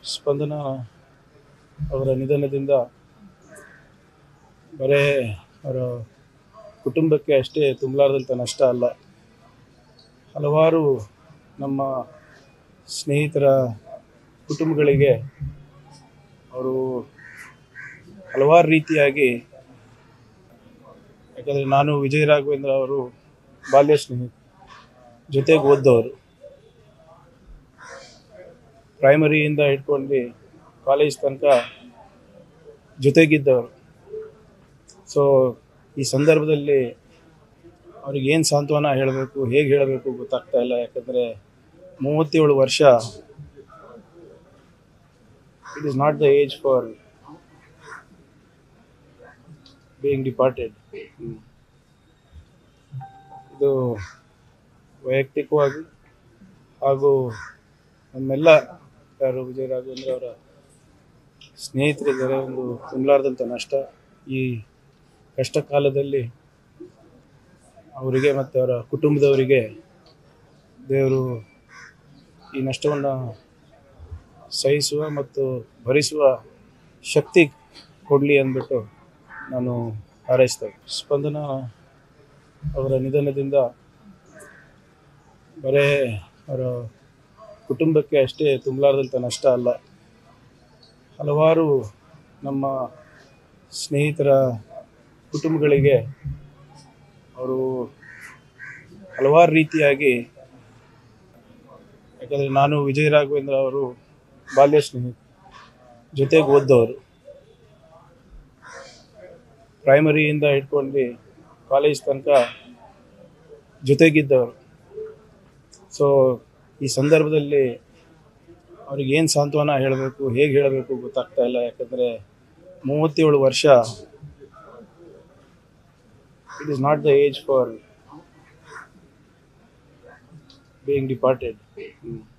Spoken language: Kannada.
ಸ್ಪಂದನ ಅವರ ನಿಧನದಿಂದ ಬರೇ ಅವರ ಕುಟುಂಬಕ್ಕೆ ಅಷ್ಟೇ ತುಂಬಲಾರದಂಥ ನಷ್ಟ ಅಲ್ಲ ಹಲವಾರು ನಮ್ಮ ಸ್ನೇಹಿತರ ಕುಟುಂಬಗಳಿಗೆ ಅವರು ಹಲವಾರು ರೀತಿಯಾಗಿ ಯಾಕಂದರೆ ನಾನು ವಿಜಯ ರಾಘವೇಂದ್ರ ಅವರು ಬಾಲ್ಯ ಸ್ನೇಹಿತ ಜೊತೆಗೆ ಓದ್ದವರು ಪ್ರೈಮರಿಯಿಂದ ಇಟ್ಕೊಂಡು ಕಾಲೇಜ್ ತನಕ ಜೊತೆಗಿದ್ದವರು ಸೊ ಈ ಸಂದರ್ಭದಲ್ಲಿ ಅವ್ರಿಗೆ ಏನು ಸಾಂತ್ವನ ಹೇಳಬೇಕು ಹೇಗೆ ಹೇಳಬೇಕು ಗೊತ್ತಾಗ್ತಾ ಇಲ್ಲ ಯಾಕಂದರೆ ಮೂವತ್ತೇಳು ವರ್ಷ it is not the age for being departed ಇದು ವೈಯಕ್ತಿಕವಾಗಿ ಹಾಗೂ ನಮ್ಮೆಲ್ಲ ಯಾರು ವಿಜಯ ರಾಘವೇಂದ್ರ ಅವರ ಸ್ನೇಹಿತರಿದ್ದಾರೆ ಒಂದು ತುಂಬಲಾರ್ದಂಥ ನಷ್ಟ ಈ ಕಷ್ಟ ಕಾಲದಲ್ಲಿ ಅವರಿಗೆ ಮತ್ತು ಅವರ ಕುಟುಂಬದವರಿಗೆ ದೇವರು ಈ ನಷ್ಟವನ್ನು ಸಹಿಸುವ ಮತ್ತು ಭರಿಸುವ ಶಕ್ತಿ ಕೊಡಲಿ ಅಂದ್ಬಿಟ್ಟು ನಾನು ಹಾರೈಸ್ತೇನೆ ಸ್ಪಂದನ ಅವರ ನಿಧನದಿಂದ ಬರೇ ಅವರ ಕುಟುಂಬಕ್ಕೆ ಅಷ್ಟೇ ತುಂಬಲಾರದಂಥ ನಷ್ಟ ಅಲ್ಲ ಹಲವಾರು ನಮ್ಮ ಸ್ನೇಹಿತರ ಕುಟುಂಬಗಳಿಗೆ ಅವರು ಹಲವಾರು ರೀತಿಯಾಗಿ ಯಾಕಂದರೆ ನಾನು ವಿಜಯ ರಾಘವೇಂದ್ರ ಅವರು ಬಾಲ್ಯ ಸ್ನೇಹಿತ ಜೊತೆಗೆ ಓದ್ದವರು ಪ್ರೈಮರಿಯಿಂದ ಇಟ್ಕೊಂಡು ಕಾಲೇಜ್ ತನಕ ಜೊತೆಗಿದ್ದವರು ಸೊ ಈ ಸಂದರ್ಭದಲ್ಲಿ ಅವ್ರಿಗೆ ಏನು ಸಾಂತ್ವನ ಹೇಳಬೇಕು ಹೇಗೆ ಹೇಳಬೇಕು ಗೊತ್ತಾಗ್ತಾ ಇಲ್ಲ ಯಾಕಂದರೆ ಮೂವತ್ತೇಳು ವರ್ಷ it is not the age for being departed